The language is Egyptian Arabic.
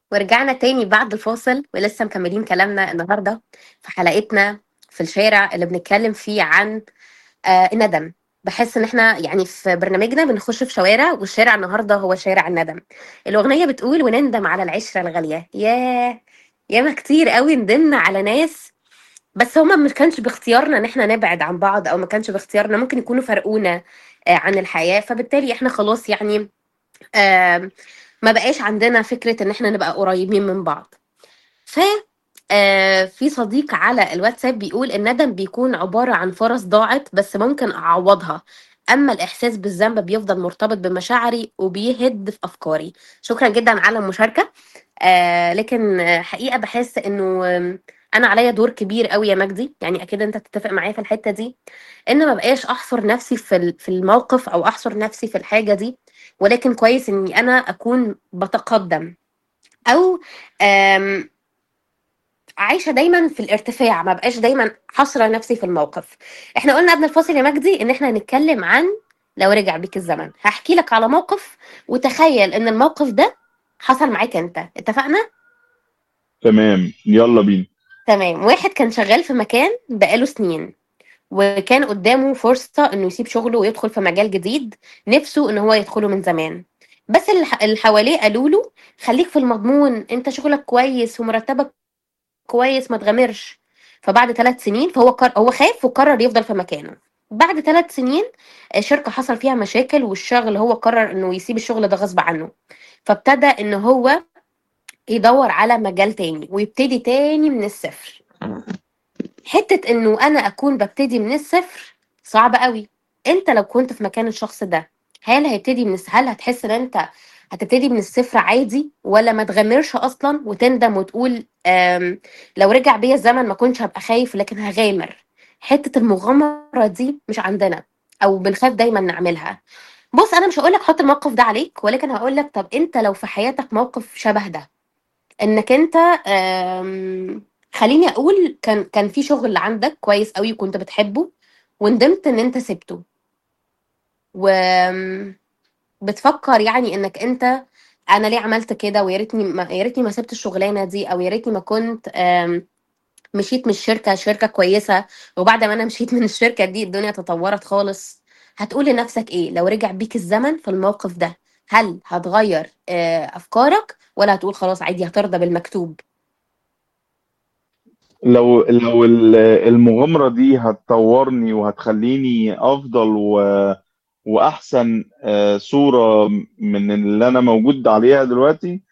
ورجعنا تاني بعد الفاصل ولسه مكملين كلامنا النهارده في حلقتنا في الشارع اللي بنتكلم فيه عن آه الندم بحس ان احنا يعني في برنامجنا بنخش في شوارع والشارع النهارده هو شارع الندم الاغنيه بتقول ونندم على العشره الغاليه ياه ياما كتير قوي ندمنا على ناس بس هما ما كانش باختيارنا ان احنا نبعد عن بعض او ما كانش باختيارنا ممكن يكونوا فرقونا آه عن الحياه فبالتالي احنا خلاص يعني آه ما بقاش عندنا فكرة ان احنا نبقى قريبين من بعض ف آه، في صديق على الواتساب بيقول الندم بيكون عبارة عن فرص ضاعت بس ممكن أعوضها أما الإحساس بالذنب بيفضل مرتبط بمشاعري وبيهد في أفكاري شكرا جدا على المشاركة آه لكن آه، حقيقة بحس إنه آم، أنا عليا دور كبير قوي يا مجدي يعني أكيد أنت تتفق معايا في الحتة دي إن ما بقاش أحصر نفسي في ال- في الموقف أو أحصر نفسي في الحاجة دي ولكن كويس إني أنا أكون بتقدم أو آم، عايشه دايما في الارتفاع ما بقاش دايما حاصره نفسي في الموقف احنا قلنا قبل الفاصل يا مجدي ان احنا هنتكلم عن لو رجع بيك الزمن هحكي لك على موقف وتخيل ان الموقف ده حصل معاك انت اتفقنا تمام يلا بينا تمام واحد كان شغال في مكان بقاله سنين وكان قدامه فرصة انه يسيب شغله ويدخل في مجال جديد نفسه ان هو يدخله من زمان بس اللي ح- اللي حواليه قالوا له خليك في المضمون انت شغلك كويس ومرتبك كويس ما تغامرش فبعد ثلاث سنين فهو قر... هو خاف وقرر يفضل في مكانه بعد ثلاث سنين الشركة حصل فيها مشاكل والشغل هو قرر انه يسيب الشغل ده غصب عنه فابتدى ان هو يدور على مجال تاني ويبتدي تاني من الصفر حتة انه انا اكون ببتدي من الصفر صعب قوي انت لو كنت في مكان الشخص ده هل هيبتدي من الس- هل هتحس ان انت هتبتدي من الصفر عادي ولا ما تغامرش اصلا وتندم وتقول آم، لو رجع بيا الزمن ما كنتش هبقى خايف لكن هغامر حتة المغامرة دي مش عندنا او بنخاف دايما نعملها بص انا مش هقولك حط الموقف ده عليك ولكن هقولك طب انت لو في حياتك موقف شبه ده انك انت آم، خليني اقول كان كان في شغل عندك كويس قوي وكنت بتحبه وندمت ان انت سبته وبتفكر يعني انك انت انا ليه عملت كده ويا ريتني ما يا ريتني ما سبت الشغلانه دي او يا ريتني ما كنت آم، مشيت من الشركه شركه كويسه وبعد ما انا مشيت من الشركه دي الدنيا تطورت خالص هتقول لنفسك ايه لو رجع بيك الزمن في الموقف ده هل هتغير آه، افكارك ولا هتقول خلاص عادي هترضى بالمكتوب لو لو ال- المغامرة دي هتطورني وهتخليني أفضل و... وأحسن آه، صورة من اللي أنا موجود عليها دلوقتي